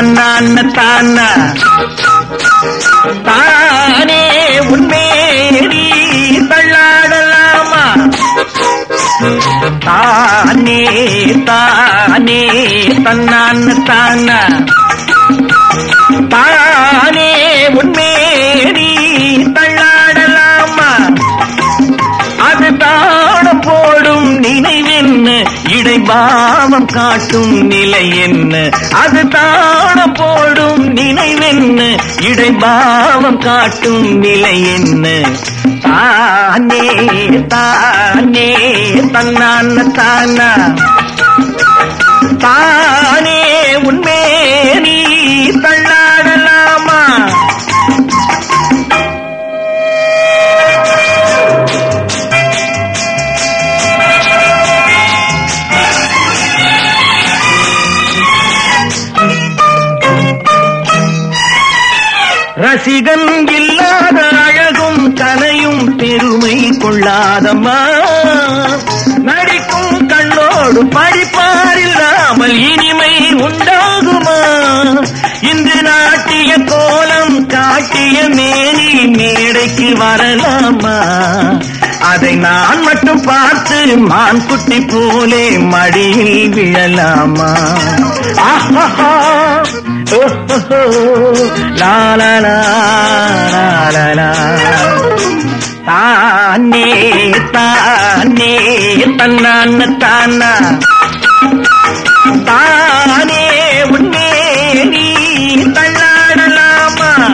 தன்னான்ன தானா தானே உண்மேரி தள்ளாடலாமா தானே தானே தன்னான்ன தானா தானே உண்மேரி தள்ளாடலாமா அது தாடம் போடும் நினைவென்ன இடைபாவம் காட்டும் நிலை என்ன அது தாடம் போடும் நினைவென்ன இடைபாவம் காட்டும் நிலை என்ன தானே தானே தன்னான தானா தானே உண்மே நீ தள்ளாடலாமா ரசிகன் இல்லாத அழகும் கலையும் பெருமை கொள்ளாதம்மா நடிக்கும் கண்ணோடு படிப்பார் இல்லாமல் இனிமை உண்டாகுமா இன்று நாட்டிய கோலம் காட்டிய மேனி மேடைக்கு வரலாமா அதை நான் மட்டும் பார்த்து மான் குட்டி போலே மடியில் விழலாமா ஆஹா ஓஹோ லா லா லா லா லா லா. தானே தானே தன்னான தானா தானே உன்னே நீ தள்ளாடலாமா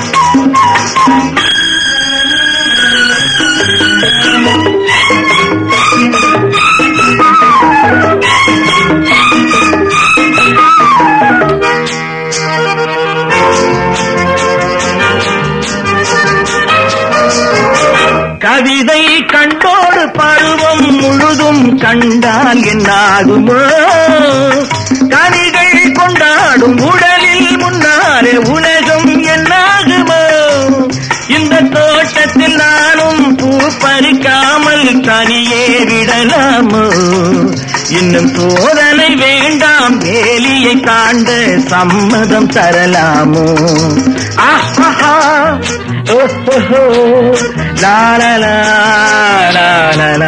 கவிதை கண்டோடு பருவம் முழுதும் கண்டால் என்னாகுமோ கனிகள் கொண்டாடும் உடலில் முன்னாலே உலகம் என்னாகுமோ இந்த தோட்டத்தில் நானும் பூ பறிக்காமல் தனியே விடலாமோ இன்னும் சோதனை வேண்டாம் வேலியை தாண்ட சம்மதம் தரலாமோ ஆஹா ஓஹோ லா லா லா லா லா லா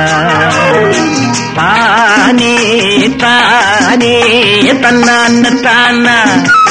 தானே தானே தன்னான தானா